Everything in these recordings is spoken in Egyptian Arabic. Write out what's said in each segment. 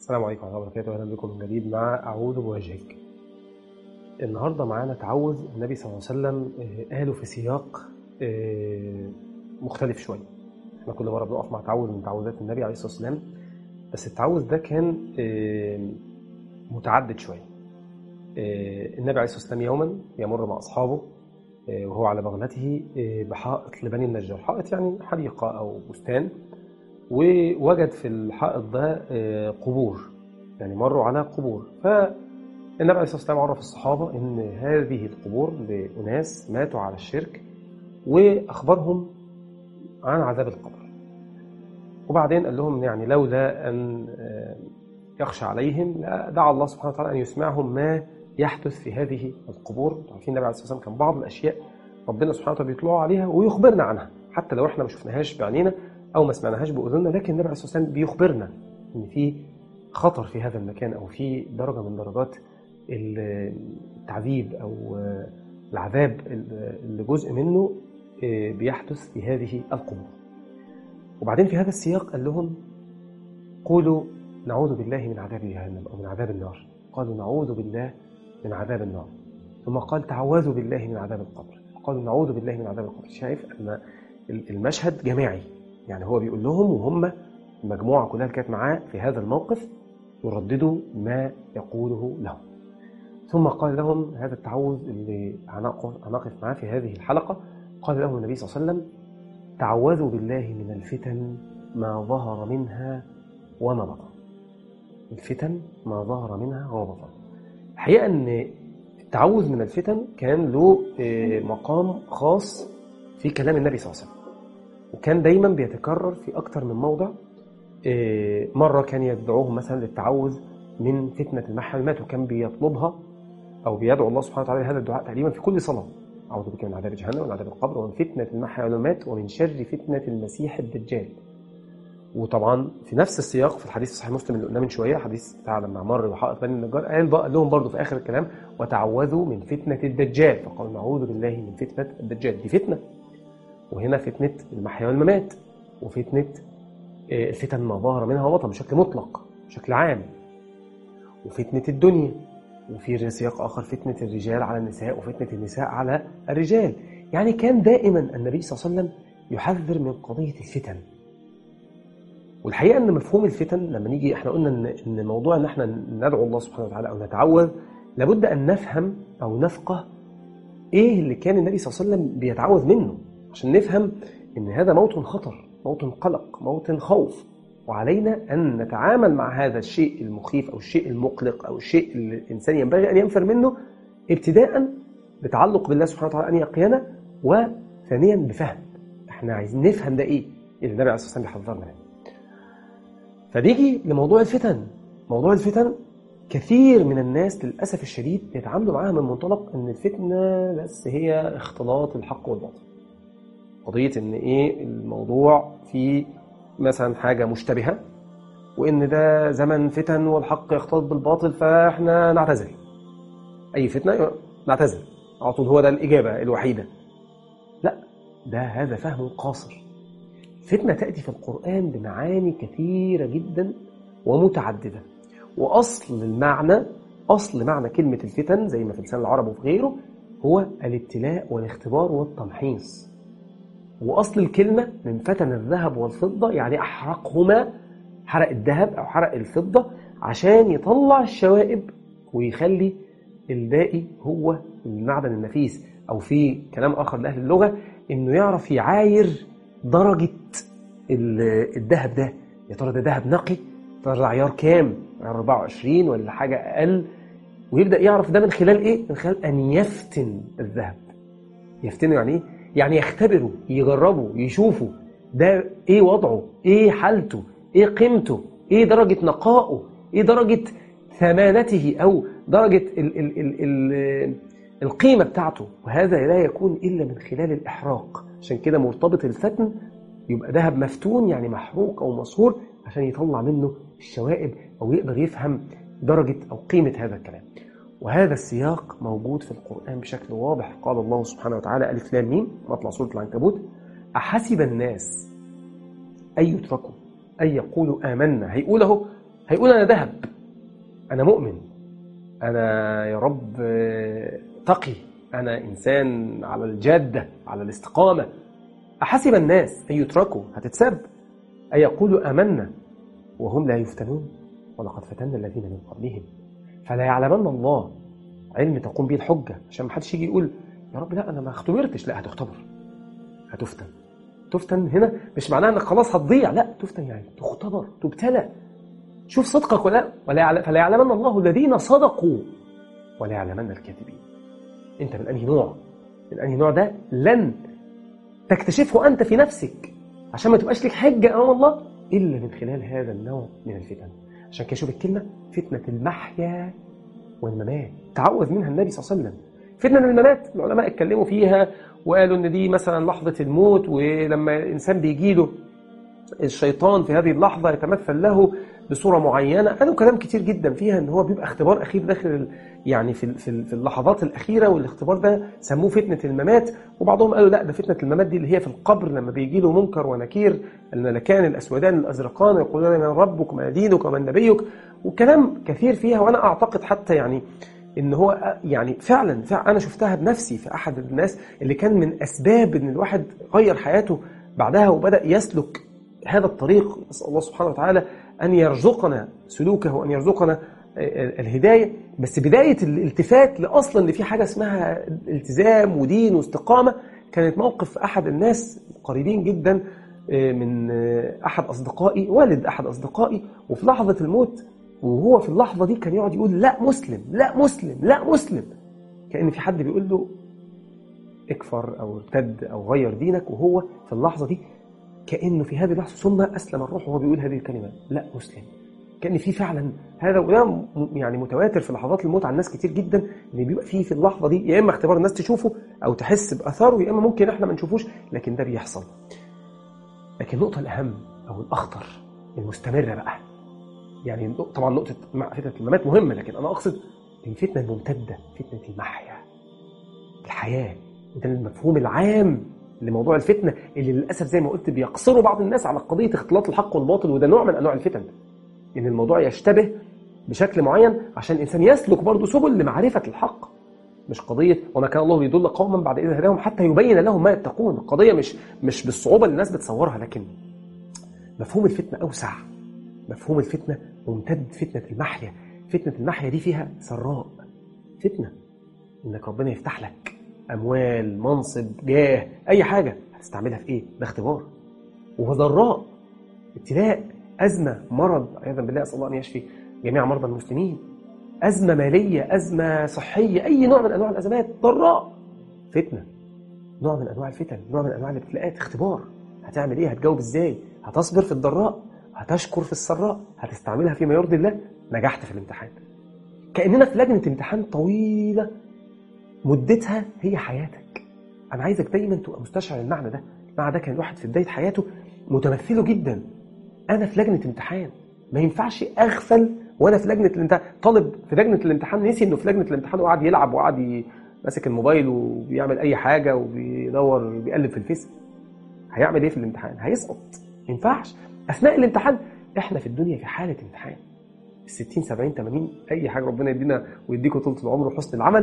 السلام عليكم ورحمة الله وبركاته أهلا بكم من جديد مع أعوذ بوجهك النهاردة معانا تعوذ النبي صلى الله عليه وسلم آه، قاله في سياق آه، مختلف شوية احنا كل مرة بنقف مع تعوذ من تعوذات النبي عليه الصلاة والسلام بس التعوذ ده كان آه، متعدد شوية آه، النبي عليه الصلاة والسلام يوما يمر مع أصحابه آه، وهو على بغلته آه، بحائط لبني النجار حائط يعني حديقة أو بستان ووجد في الحائط ده آه، قبور يعني مروا على قبور فالنبي عليه الصلاة والسلام عرف الصحابة إن هذه القبور لأناس ماتوا على الشرك وأخبرهم عن عذاب القبر وبعدين قال لهم يعني لولا أن آه، يخشى عليهم دعا الله سبحانه وتعالى أن يسمعهم ما يحدث في هذه القبور عارفين النبي عليه الصلاة والسلام كان بعض الأشياء ربنا سبحانه وتعالى بيطلعوا عليها ويخبرنا عنها حتى لو احنا ما شفناهاش بعينينا او ما سمعناهاش باذننا لكن النبي عليه الصلاه والسلام بيخبرنا ان في خطر في هذا المكان او في درجه من درجات التعذيب او العذاب اللي جزء منه بيحدث في هذه القبور. وبعدين في هذا السياق قال لهم قولوا نعوذ بالله من عذاب جهنم او من عذاب النار. قالوا نعوذ بالله من عذاب النار. ثم قال تعوذوا بالله من عذاب القبر. قالوا نعوذ بالله من عذاب القبر. شايف ان المشهد جماعي يعني هو بيقول لهم وهم المجموعة كلها اللي كانت معاه في هذا الموقف يرددوا ما يقوله لهم ثم قال لهم هذا التعوذ اللي هنقف معاه في هذه الحلقة قال لهم النبي صلى الله عليه وسلم تعوذوا بالله من الفتن ما ظهر منها وما بطن الفتن ما ظهر منها وما بطن الحقيقة أن التعوذ من الفتن كان له مقام خاص في كلام النبي صلى الله عليه وسلم وكان دايما بيتكرر في أكتر من موضع مرة كان يدعوهم مثلا للتعوذ من فتنة المحيا والمات وكان بيطلبها أو بيدعو الله سبحانه وتعالى هذا الدعاء تقريبا في كل صلاة أعوذ بك من عذاب جهنم ومن عذاب القبر ومن فتنة المحيا والمات ومن شر فتنة المسيح الدجال وطبعا في نفس السياق في الحديث صحيح مسلم اللي قلناه من شويه حديث بتاع لما مر وحائط بني النجار قال بقى لهم برضه في اخر الكلام وتعوذوا من فتنه الدجال فقالوا نعوذ بالله من فتنه الدجال دي فتنه وهنا فتنة المحيا والممات وفتنة الفتن ما ظهر منها وبطن بشكل مطلق بشكل عام وفتنة الدنيا وفي سياق آخر فتنة الرجال على النساء وفتنة النساء على الرجال يعني كان دائما النبي صلى الله عليه وسلم يحذر من قضية الفتن والحقيقة أن مفهوم الفتن لما نيجي احنا قلنا إن, إن موضوع أن احنا ندعو الله سبحانه وتعالى أو نتعوذ لابد أن نفهم أو نفقه إيه اللي كان النبي صلى الله عليه وسلم بيتعوذ منه عشان نفهم ان هذا موطن خطر موطن قلق موطن خوف وعلينا ان نتعامل مع هذا الشيء المخيف او الشيء المقلق او الشيء اللي الانسان ينبغي ان ينفر منه ابتداء بتعلق بالله سبحانه وتعالى ان يقينا وثانيا بفهم احنا عايزين نفهم ده ايه اللي النبي عليه الصلاه والسلام بيحذرنا منه فنيجي لموضوع الفتن موضوع الفتن كثير من الناس للاسف الشديد بيتعاملوا معاها من منطلق ان الفتنه بس هي اختلاط الحق والباطل قضية إن إيه الموضوع فيه مثلا حاجة مشتبهة وإن ده زمن فتن والحق يختلط بالباطل فإحنا نعتزل أي فتنة نعتزل على طول هو ده الإجابة الوحيدة لا ده هذا فهم قاصر فتنة تأتي في القرآن بمعاني كثيرة جدا ومتعددة وأصل المعنى أصل معنى كلمة الفتن زي ما في لسان العرب وفي غيره هو الابتلاء والاختبار والتمحيص واصل الكلمه من فتن الذهب والفضه يعني احرقهما حرق الذهب او حرق الفضه عشان يطلع الشوائب ويخلي الباقي هو المعدن النفيس او في كلام اخر لاهل اللغه انه يعرف يعاير درجه الذهب ده يا ترى ده ذهب نقي يا ترى ده عيار كام عيار 24 ولا حاجه اقل ويبدا يعرف ده من خلال ايه من خلال ان يفتن الذهب يفتنه يعني ايه يعني يختبروا يجربوا يشوفوا ده ايه وضعه ايه حالته ايه قيمته ايه درجة نقائه ايه درجة ثمانته او درجة ال ال ال ال القيمة بتاعته وهذا لا يكون إلا من خلال الإحراق عشان كده مرتبط الفتن يبقى ذهب مفتون يعني محروق أو مصهور عشان يطلع منه الشوائب أو يقدر يفهم درجة أو قيمة هذا الكلام وهذا السياق موجود في القرآن بشكل واضح قال الله سبحانه وتعالى ألف لام ميم مطلع سورة العنكبوت أحسب الناس أن يتركوا أن يقولوا آمنا هيقول أهو هيقول أنا ذهب أنا مؤمن أنا يا رب آه، تقي أنا إنسان على الجادة على الاستقامة أحسب الناس أن يتركوا هتتسب أن يقولوا آمنا وهم لا يفتنون ولقد فتنا الذين من قبلهم فلا يعلمن الله علم تقوم به الحجة عشان ما حدش يجي يقول يا رب لا أنا ما اختبرتش لا هتختبر هتفتن تفتن هنا مش معناها انك خلاص هتضيع لا تفتن يعني تختبر تبتلى شوف صدقك ولا ولا يعلم فلا يعلمن الله الذين صدقوا ولا يعلمن الكاذبين انت من انهي نوع من انهي نوع ده لن تكتشفه انت في نفسك عشان ما تبقاش لك حجه امام الله الا من خلال هذا النوع من الفتن عشان كده شوف الكلمه فتنه المحيا والممات تعوذ منها النبي صلى الله عليه وسلم فتنه الممات العلماء اتكلموا فيها وقالوا ان دي مثلا لحظه الموت ولما الانسان بيجي له الشيطان في هذه اللحظه يتمثل له بصوره معينه قالوا كلام كتير جدا فيها ان هو بيبقى اختبار اخير داخل ال- يعني في ال- في ال- في اللحظات الاخيره والاختبار ده سموه فتنه الممات وبعضهم قالوا لا ده فتنه الممات دي اللي هي في القبر لما بيجي له منكر ونكير الملكان الاسودان الازرقان يقولون من ربك وما دينك ومن نبيك وكلام كثير فيها وانا اعتقد حتى يعني ان هو يعني فعلا فعلا انا شفتها بنفسي في احد الناس اللي كان من اسباب ان الواحد غير حياته بعدها وبدا يسلك هذا الطريق نسال الله سبحانه وتعالى ان يرزقنا سلوكه وان يرزقنا الهدايه بس بدايه الالتفات لاصلا ان في حاجه اسمها التزام ودين واستقامه كانت موقف احد الناس قريبين جدا من احد اصدقائي والد احد اصدقائي وفي لحظه الموت وهو في اللحظه دي كان يقعد يقول لا مسلم لا مسلم لا مسلم كان في حد بيقول له اكفر او ارتد او غير دينك وهو في اللحظه دي كانه في هذه اللحظه ثم اسلم الروح وهو بيقول هذه الكلمه لا مسلم كان في فعلا هذا وده يعني متواتر في لحظات الموت عن ناس كتير جدا ان بيبقى فيه في اللحظه دي يا اما اختبار الناس تشوفه او تحس باثاره يا اما ممكن احنا ما نشوفوش لكن ده بيحصل لكن النقطه الاهم او الاخطر المستمره بقى يعني طبعا نقطه فتنه الممات مهمه لكن انا اقصد الفتنه الممتده فتنه المحيا الحياه ده المفهوم العام لموضوع الفتنه اللي للاسف زي ما قلت بيقصروا بعض الناس على قضيه اختلاط الحق والباطل وده نوع من انواع الفتن ان الموضوع يشتبه بشكل معين عشان الانسان يسلك برضه سبل لمعرفه الحق مش قضيه وما كان الله ليضل قوما بعد اذ هداهم حتى يبين لهم ما يتقون القضيه مش مش بالصعوبه اللي الناس بتصورها لكن مفهوم الفتنه اوسع مفهوم الفتنه ممتد فتنه المحيا فتنه المحيا دي فيها سراء فتنه انك ربنا يفتح لك اموال منصب جاه اي حاجه هتستعملها في ايه ده اختبار وضراء ابتلاء أزمة مرض عياذا بالله أسأل الله أن يشفي جميع مرضى المسلمين أزمة مالية أزمة صحية أي نوع من أنواع الأزمات ضراء فتنة نوع من أنواع الفتن نوع من أنواع الابتلاءات اختبار هتعمل إيه هتجاوب إزاي هتصبر في الضراء هتشكر في السراء هتستعملها فيما يرضي الله نجحت في الامتحان كأننا في لجنة امتحان طويلة مدتها هي حياتك أنا عايزك دايما تبقى مستشعر المعنى ده المعنى ده كان الواحد في بداية حياته متمثله جدا انا في لجنه امتحان ما ينفعش اغفل وانا في لجنه الامتحان طالب في لجنه الامتحان نسي انه في لجنه الامتحان وقعد يلعب وقعد ماسك الموبايل وبيعمل اي حاجه وبيدور بيقلب في الفيس هيعمل ايه في الامتحان هيسقط ما ينفعش اثناء الامتحان احنا في الدنيا في حاله امتحان 60 70 80 اي حاجه ربنا يدينا ويديكم طول العمر وحسن العمل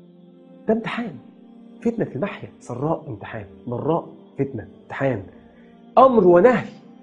ده امتحان فتنه المحيا سراء امتحان ضراء فتنه امتحان امر ونهي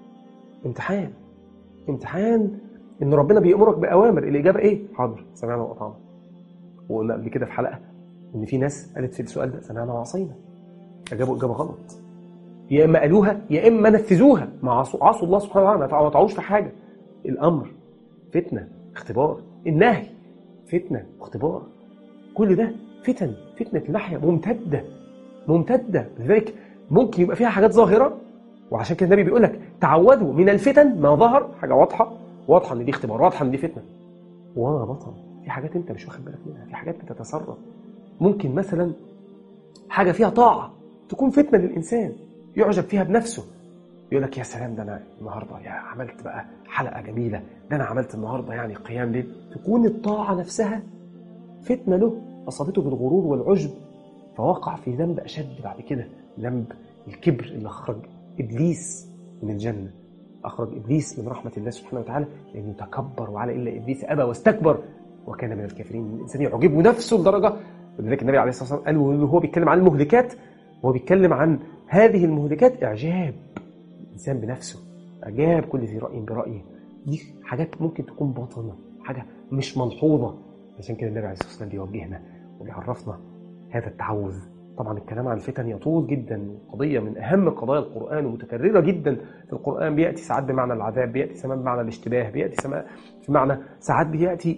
امتحان امتحان ان ربنا بيامرك باوامر الاجابه ايه حاضر سمعنا واطعنا وقلنا قبل كده في حلقه ان في ناس قالت في السؤال ده سمعنا وعصينا اجابوا اجابه غلط يا اما قالوها يا اما نفذوها ما عصوا, عصوا الله سبحانه وتعالى ما وطعوش في حاجه الامر فتنه اختبار النهي فتنه اختبار كل ده فتن فتنه المحيا ممتده ممتده لذلك ممكن يبقى فيها حاجات ظاهره وعشان كده النبي بيقول لك تعودوا من الفتن ما ظهر حاجه واضحه واضحه ان دي اختبار واضحه ان دي فتنه وما بطن في حاجات انت مش واخد بالك منها في حاجات بتتسرب ممكن مثلا حاجه فيها طاعه تكون فتنه للانسان يعجب فيها بنفسه يقول لك يا سلام ده انا النهارده يا عملت بقى حلقه جميله ده انا عملت النهارده يعني قيام ليل تكون الطاعه نفسها فتنه له اصابته بالغرور والعجب فوقع في ذنب اشد بعد كده ذنب الكبر اللي خرج ابليس من الجنه أخرج إبليس من رحمة الله سبحانه وتعالى لأنه تكبر وعلى إلا إبليس أبى واستكبر وكان من الكافرين الإنسان يعجبه نفسه لدرجة ولذلك النبي عليه الصلاة والسلام قال وهو بيتكلم عن المهلكات وهو بيتكلم عن هذه المهلكات إعجاب الإنسان بنفسه إعجاب كل ذي رأي برأيه دي حاجات ممكن تكون باطنة حاجة مش ملحوظة عشان كده النبي عليه الصلاة والسلام بيوجهنا وبيعرفنا هذا التعوذ طبعا الكلام عن الفتن يطول جدا قضية من أهم قضايا القرآن ومتكررة جدا في القرآن بيأتي ساعات بمعنى العذاب بيأتي ساعات بمعنى الاشتباه بيأتي ساعات بمعنى ساعات بيأتي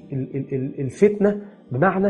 الفتنة بمعنى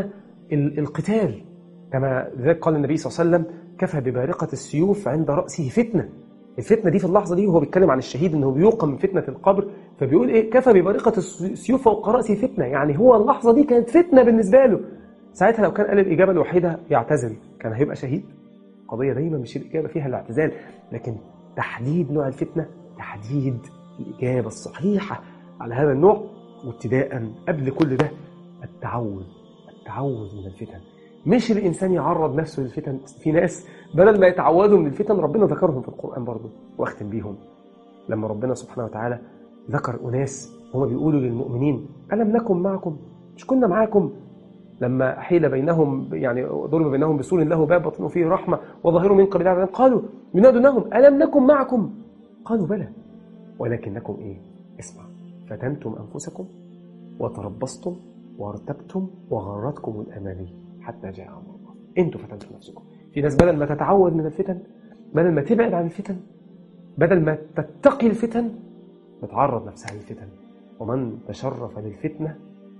القتال كما ذلك قال النبي صلى الله عليه وسلم كفى ببارقة السيوف عند رأسه فتنة الفتنة دي في اللحظة دي وهو بيتكلم عن الشهيد انه بيوقم من فتنة القبر فبيقول ايه كفى ببارقة السيوف فوق رأسه فتنة يعني هو اللحظة دي كانت فتنة بالنسبة له ساعتها لو كان قال الإجابة الوحيدة يعتزل كان هيبقى شهيد قضية دايما مش الإجابة فيها الاعتزال لكن تحديد نوع الفتنة تحديد الإجابة الصحيحة على هذا النوع وابتداء قبل كل ده التعوذ التعوذ من الفتن مش الإنسان يعرض نفسه للفتن في ناس بدل ما يتعوذوا من الفتن ربنا ذكرهم في القرآن برضه واختم بيهم لما ربنا سبحانه وتعالى ذكر أناس هما بيقولوا للمؤمنين ألم نكن معكم مش كنا معاكم لما حيل بينهم يعني ضرب بينهم بسور له باب بطنه فيه رحمة وظاهره من قبل العذاب قالوا ينادونهم ألم نكن معكم قالوا بلى ولكنكم إيه اسمع فتنتم أنفسكم وتربصتم وارتبتم وغرتكم الأماني حتى جاء أمر الله أنتوا فتنتم نفسكم في ناس بدل ما تتعود من الفتن بدل ما تبعد عن الفتن بدل ما تتقي الفتن بتعرض نفسها للفتن ومن تشرف للفتنة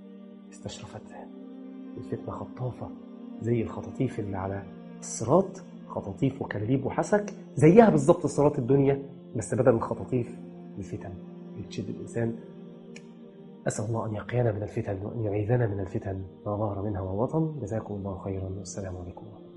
استشرفتها الفتنة خطافة زي الخطاطيف اللي على الصراط خطاطيف وكليب وحسك زيها بالظبط صراط الدنيا بس بدل الخطاطيف الفتن اللي تشد الإنسان أسأل الله أن يقينا من الفتن وأن يعيذنا من الفتن ما ظهر منها وبطن جزاكم الله خيرا والسلام عليكم ورحمة الله